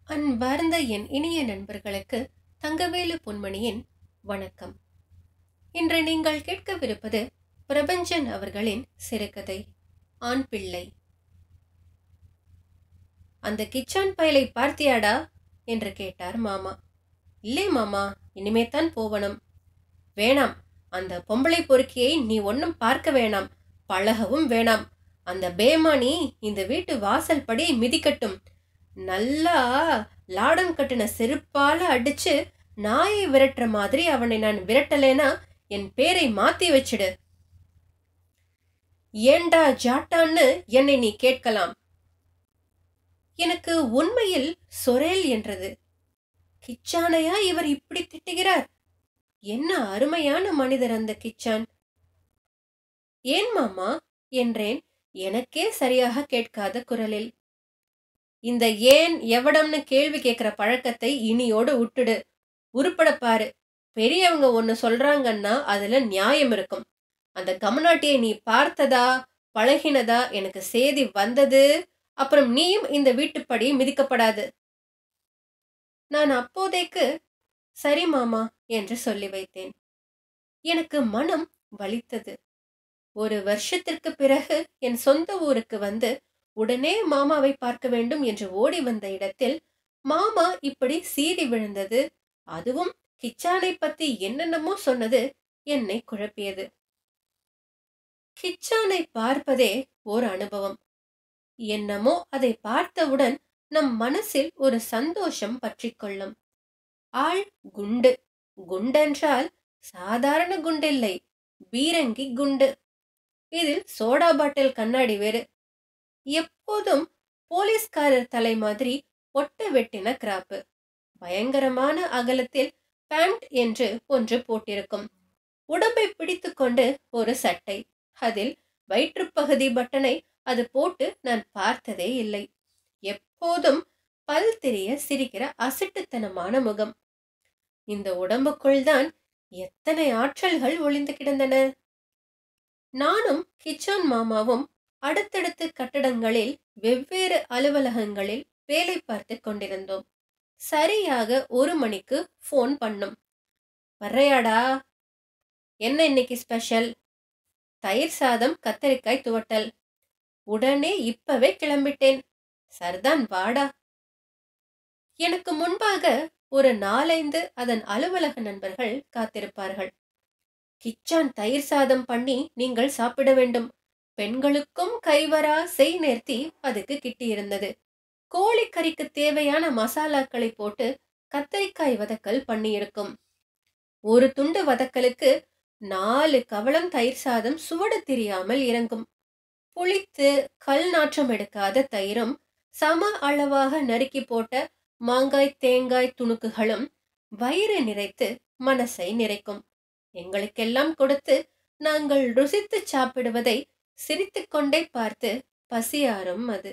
அன்பார்ந்த என் இனிய நண்பர்களுக்கு தங்கவேலு பொன்மணியின் வணக்கம் இன்று நீங்கள் கேட்கவிருப்பது பிரபஞ்சன் அவர்களின் சிறுகதை ஆண் பிள்ளை அந்த கிச்சான் பயலை பார்த்தியாடா என்று கேட்டார் மாமா இல்லை மாமா இனிமே தான் போவணும் வேணாம் அந்த பொம்பளை பொறுக்கியை நீ ஒன்றும் பார்க்க வேணாம் பழகவும் வேணாம் அந்த பேமானி இந்த வீட்டு வாசல் படி மிதிக்கட்டும் நல்லா லாடம் கட்டின செருப்பால அடிச்சு நாயை விரட்டுற மாதிரி அவனை நான் விரட்டலேனா என் பேரை மாத்தி வச்சிடு ஏண்டா ஜாட்டான்னு என்னை நீ கேட்கலாம் எனக்கு உண்மையில் சொரேல் என்றது கிச்சானையா இவர் இப்படி திட்டுகிறார் என்ன அருமையான மனிதர் அந்த கிச்சான் ஏன் மாமா என்றேன் எனக்கே சரியாக கேட்காத குரலில் இந்த ஏன் எவடம்னு கேள்வி கேட்கிற பழக்கத்தை இனியோடு விட்டுடு உருப்பட பாரு பெரியவங்க ஒன்னு சொல்றாங்கன்னா அதுல நியாயம் இருக்கும் அந்த கமநாட்டியை நீ பார்த்ததா பழகினதா எனக்கு சேதி வந்தது அப்புறம் நீயும் இந்த வீட்டுப்படி மிதிக்கப்படாது நான் அப்போதைக்கு சரி மாமா என்று சொல்லி வைத்தேன் எனக்கு மனம் வலித்தது ஒரு வருஷத்திற்கு பிறகு என் சொந்த ஊருக்கு வந்து உடனே மாமாவை பார்க்க வேண்டும் என்று ஓடி வந்த இடத்தில் மாமா இப்படி சீறி விழுந்தது அதுவும் கிச்சானை பத்தி என்னென்னமோ சொன்னது என்னை குழப்பியது கிச்சானை பார்ப்பதே ஓர் அனுபவம் என்னமோ அதை பார்த்தவுடன் நம் மனசில் ஒரு சந்தோஷம் பற்றி கொள்ளும் ஆள் குண்டு குண்டென்றால் சாதாரண குண்டில்லை பீரங்கி குண்டு இதில் சோடா பாட்டில் கண்ணாடி வேறு எப்போதும் போலீஸ்காரர் தலை மாதிரி ஒட்ட வெட்டின கிராப்பு பயங்கரமான அகலத்தில் பேண்ட் என்று ஒன்று போட்டிருக்கும் உடம்பை பிடித்துக்கொண்டு ஒரு சட்டை அதில் வயிற்றுப்பகுதி பட்டனை அது போட்டு நான் பார்த்ததே இல்லை எப்போதும் பல் தெரிய சிரிக்கிற அசட்டுத்தனமான முகம் இந்த உடம்புக்குள் தான் எத்தனை ஆற்றல்கள் ஒளிந்து கிடந்தன நானும் கிச்சான் மாமாவும் அடுத்தடுத்து கட்டடங்களில் வெவ்வேறு அலுவலகங்களில் வேலை பார்த்து கொண்டிருந்தோம் சரியாக ஒரு மணிக்கு ஃபோன் பண்ணும் வர்றையாடா என்ன இன்னைக்கு ஸ்பெஷல் தயிர் சாதம் கத்தரிக்காய் துவட்டல் உடனே இப்பவே கிளம்பிட்டேன் சர்தான் வாடா எனக்கு முன்பாக ஒரு நாலைந்து அதன் அலுவலக நண்பர்கள் காத்திருப்பார்கள் கிச்சான் தயிர் சாதம் பண்ணி நீங்கள் சாப்பிட வேண்டும் பெண்களுக்கும் கைவரா செய் நேர்த்தி அதுக்கு கிட்டியிருந்தது கோழிக்கறிக்கு தேவையான மசாலாக்களை போட்டு கத்தரிக்காய் வதக்கல் பண்ணியிருக்கும் ஒரு துண்டு வதக்கலுக்கு நாலு கவளம் தயிர் சாதம் சுவடு தெரியாமல் இறங்கும் புளித்து கல் நாற்றம் எடுக்காத தயிரும் சம அளவாக நறுக்கி போட்ட மாங்காய் தேங்காய் துணுக்குகளும் வயிறு நிறைத்து மனசை நிறைக்கும் எங்களுக்கெல்லாம் கொடுத்து நாங்கள் ருசித்து சாப்பிடுவதை சிரித்துக்கொண்டே பார்த்து பசியாரும் அது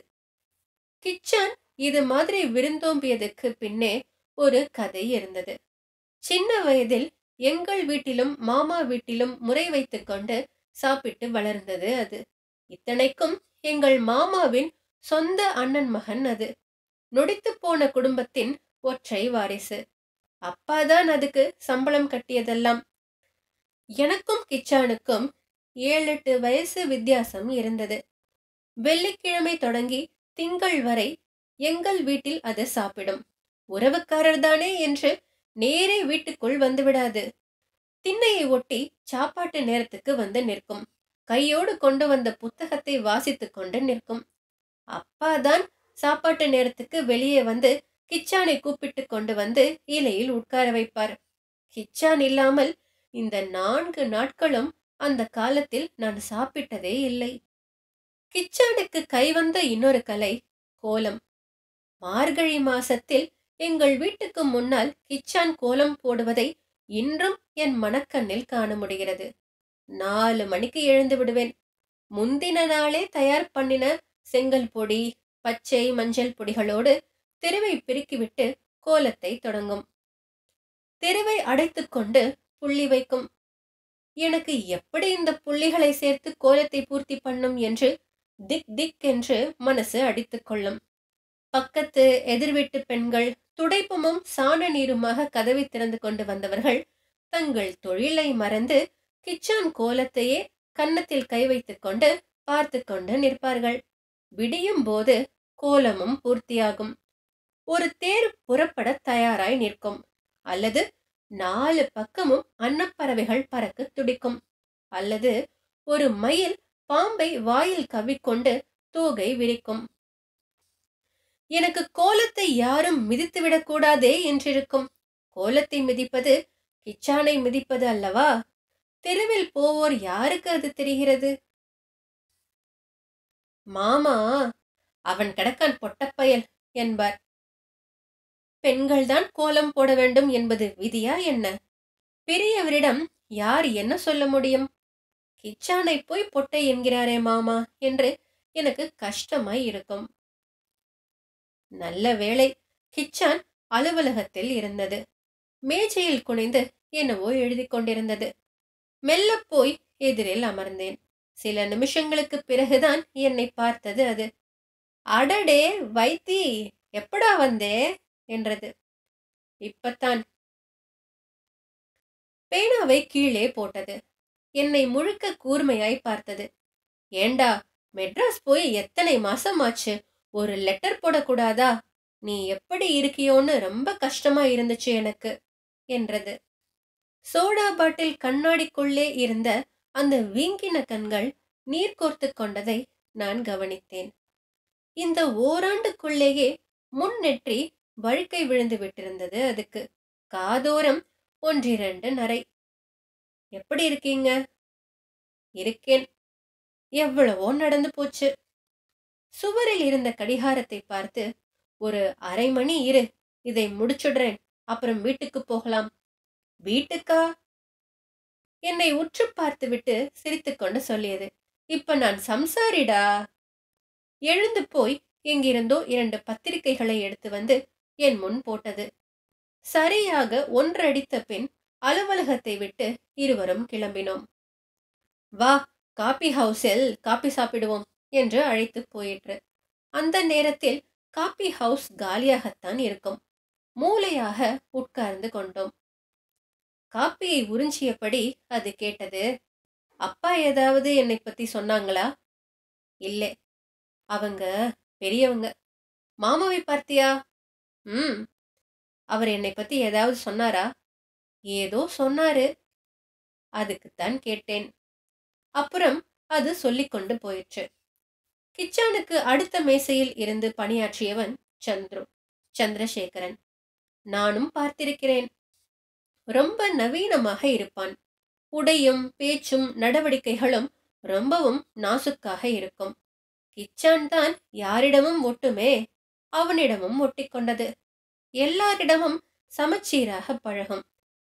கிச்சன் இது மாதிரி விருந்தோம்பியதுக்கு பின்னே ஒரு கதை இருந்தது சின்ன வயதில் எங்கள் வீட்டிலும் மாமா வீட்டிலும் முறை வைத்துக் கொண்டு சாப்பிட்டு வளர்ந்தது அது இத்தனைக்கும் எங்கள் மாமாவின் சொந்த அண்ணன் மகன் அது நொடித்து போன குடும்பத்தின் ஒற்றை வாரிசு அப்பாதான் அதுக்கு சம்பளம் கட்டியதெல்லாம் எனக்கும் கிச்சானுக்கும் ஏழு எட்டு வயசு வித்தியாசம் இருந்தது வெள்ளிக்கிழமை தொடங்கி திங்கள் வரை எங்கள் வீட்டில் அது சாப்பிடும் உறவுக்காரர் தானே என்று நேரே வீட்டுக்குள் வந்துவிடாது திண்ணையை ஒட்டி சாப்பாட்டு நேரத்துக்கு வந்து நிற்கும் கையோடு கொண்டு வந்த புத்தகத்தை வாசித்துக் கொண்டு நிற்கும் அப்பாதான் சாப்பாட்டு நேரத்துக்கு வெளியே வந்து கிச்சானை கூப்பிட்டு கொண்டு வந்து இலையில் உட்கார வைப்பார் கிச்சான் இல்லாமல் இந்த நான்கு நாட்களும் அந்த காலத்தில் நான் சாப்பிட்டதே இல்லை கிச்சானுக்கு கைவந்த இன்னொரு கலை கோலம் மார்கழி மாசத்தில் எங்கள் வீட்டுக்கு முன்னால் கிச்சான் கோலம் போடுவதை இன்றும் என் மனக்கண்ணில் காண முடிகிறது நாலு மணிக்கு எழுந்து விடுவேன் முந்தின நாளே தயார் பண்ணின செங்கல் பொடி பச்சை மஞ்சள் பொடிகளோடு தெருவை பெருக்கிவிட்டு கோலத்தை தொடங்கும் தெருவை அடைத்துக்கொண்டு புள்ளி வைக்கும் எனக்கு எப்படி இந்த புள்ளிகளை சேர்த்து கோலத்தை பூர்த்தி பண்ணும் என்று திக் திக் என்று மனசு அடித்துக் கொள்ளும் பக்கத்து எதிர்வீட்டு பெண்கள் துடைப்பமும் சாண நீருமாக கதவை திறந்து கொண்டு வந்தவர்கள் தங்கள் தொழிலை மறந்து கிச்சான் கோலத்தையே கன்னத்தில் கை வைத்துக் கொண்டு பார்த்து கொண்டு நிற்பார்கள் விடியும் போது கோலமும் பூர்த்தியாகும் ஒரு தேர் புறப்பட தயாராய் நிற்கும் அல்லது நாலு பக்கமும் அன்னப்பறவைகள் பறக்க துடிக்கும் அல்லது ஒரு மயில் பாம்பை வாயில் கவ்விக்கொண்டு தூகை விரிக்கும் எனக்கு கோலத்தை யாரும் மிதித்துவிடக் கூடாதே என்றிருக்கும் கோலத்தை மிதிப்பது கிச்சானை மிதிப்பது அல்லவா தெருவில் போவோர் யாருக்கு அது தெரிகிறது மாமா அவன் கிடக்கான் பொட்டப்பயல் என்பார் பெண்கள்தான் கோலம் போட வேண்டும் என்பது விதியா என்ன பெரியவரிடம் யார் என்ன சொல்ல முடியும் கிச்சானை போய் பொட்டை என்கிறாரே மாமா என்று எனக்கு கஷ்டமாய் இருக்கும் நல்ல வேளை கிச்சான் அலுவலகத்தில் இருந்தது மேஜையில் குனிந்து என்னவோ எழுதி கொண்டிருந்தது மெல்ல போய் எதிரில் அமர்ந்தேன் சில நிமிஷங்களுக்கு பிறகுதான் என்னை பார்த்தது அது அடடே வைத்தி எப்படா வந்தே என்றது இப்பத்தான் பேனாவை கீழே போட்டது என்னை முழுக்க கூர்மையாய் பார்த்தது ஏண்டா மெட்ராஸ் போய் எத்தனை மாசம் ஆச்சு ஒரு லெட்டர் போடக்கூடாதா நீ எப்படி இருக்கியோன்னு ரொம்ப கஷ்டமா இருந்துச்சு எனக்கு என்றது சோடா பாட்டில் கண்ணாடிக்குள்ளே இருந்த அந்த வீங்கின கண்கள் நீர் கோர்த்து கொண்டதை நான் கவனித்தேன் இந்த ஓராண்டுக்குள்ளேயே முன்னெற்றி வழுக்கை விழுந்து விட்டிருந்தது அதுக்கு காதோரம் ஒன்றிரண்டு நரை எப்படி இருக்கீங்க இருக்கேன் எவ்வளவோ நடந்து போச்சு சுவரில் இருந்த கடிகாரத்தை பார்த்து ஒரு அரை மணி இரு இதை முடிச்சுடுறேன் அப்புறம் வீட்டுக்கு போகலாம் வீட்டுக்கா என்னை உற்று பார்த்துவிட்டு சிரித்துக்கொண்டு சொல்லியது இப்ப நான் சம்சாரிடா எழுந்து போய் எங்கிருந்தோ இரண்டு பத்திரிகைகளை எடுத்து வந்து என் முன் போட்டது சரியாக ஒன்றடித்த பின் அலுவலகத்தை விட்டு இருவரும் கிளம்பினோம் வா காபி ஹவுஸில் காபி சாப்பிடுவோம் என்று அழைத்து போயிற்று அந்த நேரத்தில் காபி ஹவுஸ் காலியாகத்தான் இருக்கும் மூலையாக உட்கார்ந்து கொண்டோம் காப்பியை உறிஞ்சியபடி அது கேட்டது அப்பா ஏதாவது என்னை பத்தி சொன்னாங்களா இல்லை அவங்க பெரியவங்க மாமாவை பார்த்தியா ம் அவர் என்னை பத்தி ஏதாவது சொன்னாரா ஏதோ சொன்னாரு அதுக்குத்தான் கேட்டேன் அப்புறம் அது சொல்லிக்கொண்டு போயிற்று கிச்சானுக்கு அடுத்த மேசையில் இருந்து பணியாற்றியவன் சந்துரு சந்திரசேகரன் நானும் பார்த்திருக்கிறேன் ரொம்ப நவீனமாக இருப்பான் உடையும் பேச்சும் நடவடிக்கைகளும் ரொம்பவும் நாசுக்காக இருக்கும் கிச்சான் தான் யாரிடமும் ஒட்டுமே அவனிடமும் ஒட்டிக்கொண்டது எல்லாரிடமும் சமச்சீராக பழகும்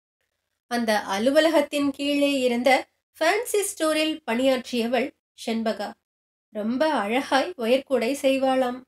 அந்த அலுவலகத்தின் கீழே இருந்த ஃபேன்சி ஸ்டோரில் பணியாற்றியவள் செண்பகா ரொம்ப அழகாய் ஒயர்கூடை செய்வாளாம்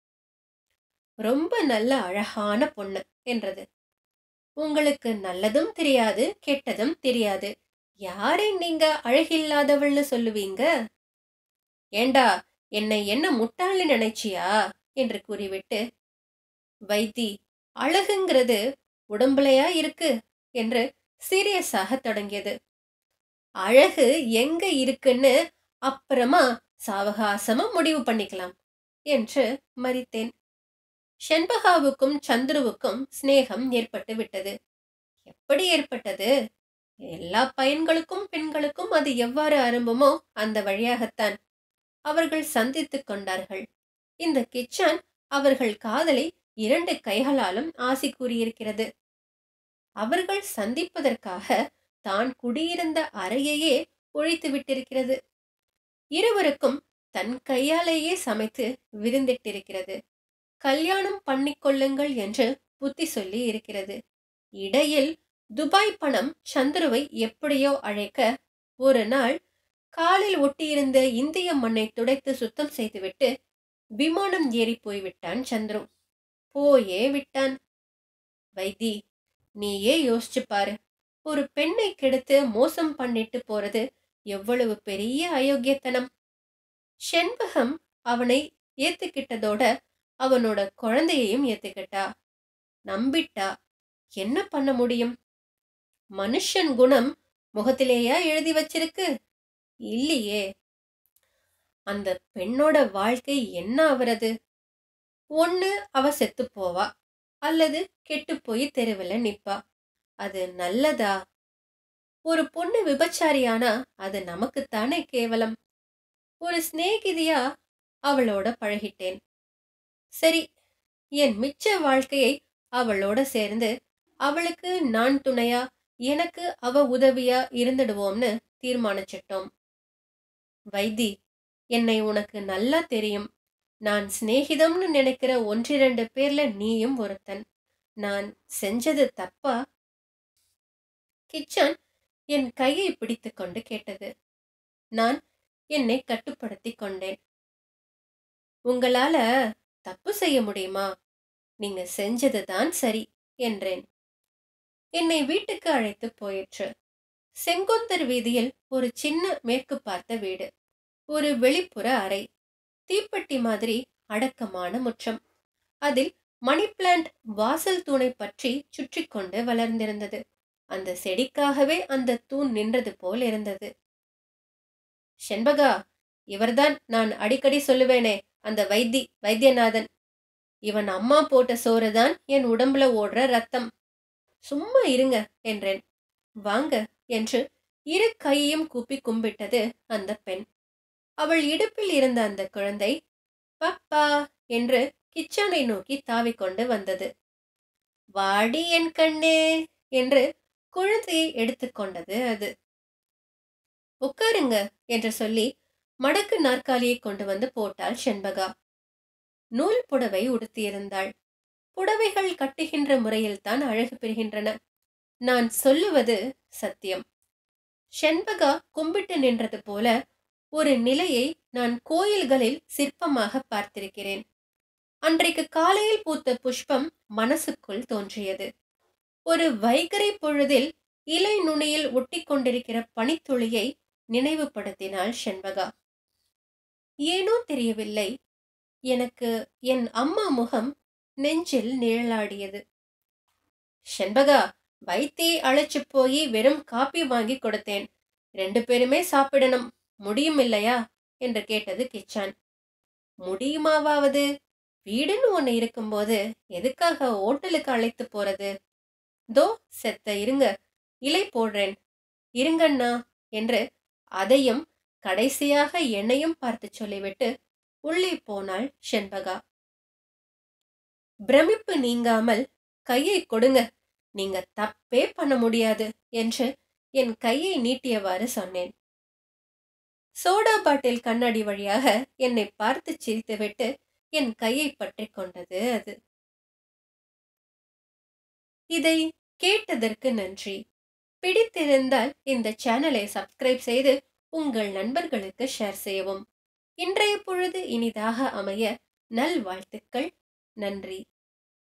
ரொம்ப நல்ல அழகான பொண்ணு என்றது உங்களுக்கு நல்லதும் தெரியாது கெட்டதும் தெரியாது யாரை நீங்க அழகில்லாதவள்னு சொல்லுவீங்க ஏண்டா என்னை என்ன முட்டாளி நினைச்சியா என்று கூறிவிட்டு வைத்தி அழகுங்கிறது உடம்புலையா இருக்கு என்று சீரியஸாக தொடங்கியது அழகு எங்க இருக்குன்னு அப்புறமா சாவகாசமா முடிவு பண்ணிக்கலாம் என்று மறித்தேன் செண்பகாவுக்கும் சந்துருவுக்கும் சிநேகம் ஏற்பட்டு விட்டது எப்படி ஏற்பட்டது எல்லா பையன்களுக்கும் பெண்களுக்கும் அது எவ்வாறு ஆரம்பமோ அந்த வழியாகத்தான் அவர்கள் சந்தித்துக் கொண்டார்கள் இந்த கிச்சான் அவர்கள் காதலை இரண்டு கைகளாலும் ஆசி கூறியிருக்கிறது அவர்கள் சந்திப்பதற்காக தான் குடியிருந்த அறையையே ஒழித்து விட்டிருக்கிறது இருவருக்கும் தன் கையாலேயே சமைத்து விருந்திட்டிருக்கிறது கல்யாணம் பண்ணிக்கொள்ளுங்கள் என்று புத்தி சொல்லி இருக்கிறது இடையில் துபாய் பணம் சந்துருவை எப்படியோ அழைக்க ஒரு நாள் காலில் ஒட்டியிருந்த இந்திய மண்ணை துடைத்து சுத்தம் செய்துவிட்டு விமானம் ஏறி போய்விட்டான் சந்துரு போயே விட்டான் வைத்தி நீயே யோசிச்சு பாரு ஒரு பெண்ணை கெடுத்து மோசம் பண்ணிட்டு போறது எவ்வளவு பெரிய அயோக்கியத்தனம் செண்பகம் அவனை ஏத்துக்கிட்டதோட அவனோட குழந்தையையும் ஏத்துக்கிட்டா நம்பிட்டா என்ன பண்ண முடியும் மனுஷன் குணம் முகத்திலேயா எழுதி வச்சிருக்கு இல்லையே அந்த பெண்ணோட வாழ்க்கை என்ன ஆவறது ஒண்ணு அவ செத்து போவா அல்லது கெட்டு போய் தெருவில் நிப்பா அது நல்லதா ஒரு பொண்ணு விபச்சாரியானா அது நமக்குத்தானே கேவலம் ஒரு சிநேகிதியா அவளோட பழகிட்டேன் சரி என் மிச்ச வாழ்க்கையை அவளோட சேர்ந்து அவளுக்கு நான் துணையா எனக்கு அவ உதவியா இருந்துடுவோம்னு தீர்மானிச்சிட்டோம் வைத்தி என்னை உனக்கு நல்லா தெரியும் நான் சிநேகிதம்னு நினைக்கிற ஒன்றிரண்டு பேர்ல நீயும் ஒருத்தன் நான் செஞ்சது தப்பா கிச்சன் என் கையை பிடித்து கொண்டு கேட்டது நான் என்னை கட்டுப்படுத்தி கொண்டேன் உங்களால தப்பு செய்ய முடியுமா நீங்க செஞ்சதுதான் சரி என்றேன் என்னை வீட்டுக்கு அழைத்து போயிற்று செங்குந்தர் வீதியில் ஒரு சின்ன மேற்கு பார்த்த வீடு ஒரு வெளிப்புற அறை தீப்பெட்டி மாதிரி அடக்கமான முற்றம் அதில் மணி பிளான்ட் வாசல் தூணை பற்றி சுற்றி கொண்டு வளர்ந்திருந்தது அந்த செடிக்காகவே அந்த தூண் நின்றது போல் இருந்தது செண்பகா இவர்தான் நான் அடிக்கடி சொல்லுவேனே அந்த வைத்தி வைத்தியநாதன் இவன் அம்மா போட்ட சோறுதான் என் உடம்புல ஓடுற ரத்தம் சும்மா இருங்க என்றேன் வாங்க என்று இரு கையையும் கூப்பி கும்பிட்டது அந்த பெண் அவள் இடுப்பில் இருந்த அந்த குழந்தை பப்பா என்று கிச்சனை நோக்கி தாவிக்கொண்டு வந்தது வாடி என் கண்ணே என்று குழந்தையை எடுத்துக்கொண்டது அது உட்காருங்க என்று சொல்லி மடக்கு நாற்காலியை கொண்டு வந்து போட்டாள் செண்பகா நூல் புடவை உடுத்தியிருந்தாள் புடவைகள் கட்டுகின்ற முறையில்தான் அழகு பெறுகின்றன நான் சொல்லுவது சத்தியம் செண்பகா கும்பிட்டு நின்றது போல ஒரு நிலையை நான் கோயில்களில் சிற்பமாக பார்த்திருக்கிறேன் அன்றைக்கு காலையில் பூத்த புஷ்பம் மனசுக்குள் தோன்றியது ஒரு வைகரை பொழுதில் இலை நுனியில் ஒட்டி கொண்டிருக்கிற பனித்துளியை நினைவுபடுத்தினாள் செண்பகா ஏனோ தெரியவில்லை எனக்கு என் அம்மா முகம் நெஞ்சில் நிழலாடியது செண்பகா வைத்தி அழைச்சு போய் வெறும் காப்பி வாங்கி கொடுத்தேன் ரெண்டு பேருமே சாப்பிடணும் முடியும் இல்லையா என்று கேட்டது கிச்சான் முடியுமாவாவது வீடுன்னு ஒண்ணு இருக்கும்போது எதுக்காக ஓட்டலுக்கு அழைத்து போறது தோ செத்த இருங்க இலை போடுறேன் இருங்கண்ணா என்று அதையும் கடைசியாக என்னையும் பார்த்து சொல்லிவிட்டு உள்ளே போனாள் செண்பகா பிரமிப்பு நீங்காமல் கையை கொடுங்க நீங்க தப்பே பண்ண முடியாது என்று என் கையை நீட்டியவாறு சொன்னேன் சோடா பாட்டில் கண்ணாடி வழியாக என்னை பார்த்து சிரித்துவிட்டு என் கையை பற்றி கொண்டது அது இதை கேட்டதற்கு நன்றி பிடித்திருந்தால் இந்த சேனலை சப்ஸ்கிரைப் செய்து உங்கள் நண்பர்களுக்கு ஷேர் செய்யவும் இன்றைய பொழுது இனிதாக அமைய நல்வாழ்த்துக்கள் நன்றி